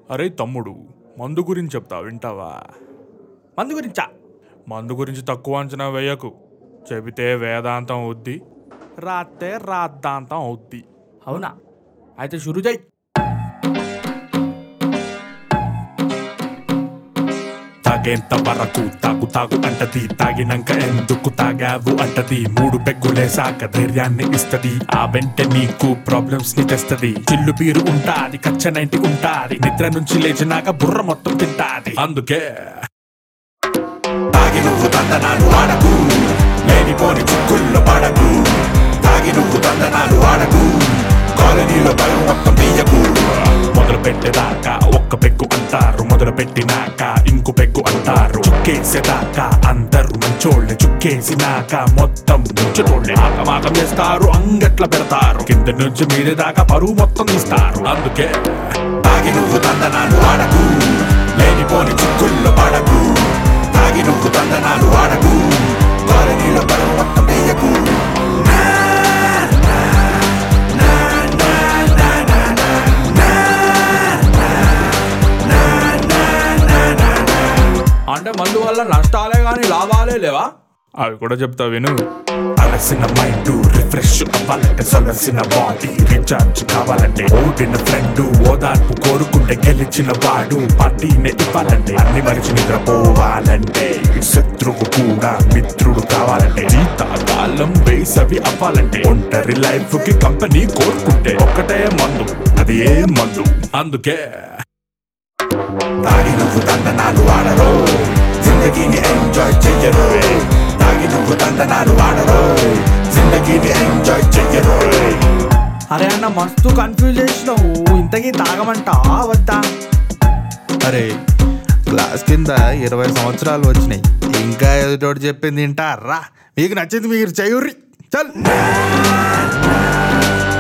అరే తమ్ముడు మందు గురించి చెప్తా వింటావా మందు గురించా మందు గురించి తక్కువ అంచనా వేయకు చెబితే వేదాంతం అవుద్ది రాస్తే రాద్దాంతం అవుద్ది అవునా అయితే షురు చేయి తాగేంత వరకు తాగు తాగు అంటది తాగినాక ఎందుకు తాగావు అంటది మూడు పెగ్గులేసాక ధైర్యాన్ని ఇస్తది ఆ వెంట నీకు ప్రాబ్లమ్స్ ని తెస్తది చిల్లు పీరు ఉంటాది కచ్చనైంటి ఉంటాది నిద్ర నుంచి లేచినాక బుర్ర మొత్తం తింటాది అందుకే తాగి నువ్వు తందనాలు ఆడకు లేనిపోని చిక్కుల్లో పడకు తాగి నువ్వు తందనాలు ఆడకు కాలనీలో భయం మొత్తం తీయకు మొదలు పెట్టేదాకా ఒక్క పెగ్గు అంటారు మొదలు పెట్టినాక ఇంకో పెగ్గు అంటారు చుక్కేసేదాకా అందరూ మంచోళ్ళే చుక్కేసినాక మొత్తం ముంచటోళ్ళే ఆకమాకం చేస్తారు అంగట్ల పెడతారు కింద నుంచి మీదే దాకా పరువు మొత్తం తీస్తారు అందుకే తాగి నువ్వు తందనాలు ఆడకు లేనిపోని చిక్కుల్లో పడకు తాగి నువ్వు తందనాలు ఆడకు కాలనీలో పరువు మొత్తం తీయకు అంటే మందు వల్ల నష్టాలే కానీ లాభాలే లేవా అవి కూడా చెప్తా విను అలసిన మైండ్ రిఫ్రెష్ అవ్వాలంటే సొలసిన బాడీ రీఛార్జ్ కావాలంటే ఓడిన ఫ్రెండ్ ఓదార్పు కోరుకుంటే గెలిచిన వాడు పార్టీని ఇవ్వాలంటే అన్ని మరిచి నిద్రపోవాలంటే శత్రువు కూడా మిత్రుడు కావాలంటే జీతాకాలం వేసవి అవ్వాలంటే ఒంటరి లైఫ్ కి కంపెనీ కోరుకుంటే ఒక్కటే మందు అది ఏ మందు అందుకే తాగి నువ్వు తందనాలు ఆడరు జిందగీని ఎంజాయ్ చెయ్యరు తాగి నువ్వు తందనాలు ఆడరు జిందగీని ఎంజాయ్ చెయ్యరు అరే అన్న మస్తు కన్ఫ్యూజ్ చేసినావు ఇంతకీ తాగమంటావా వద్దా అరే క్లాస్ కింద ఇరవై సంవత్సరాలు వచ్చినాయి ఇంకా ఎదుటోడు చెప్పింది వింటారా మీకు నచ్చింది మీరు చెయ్యుర్రి చల్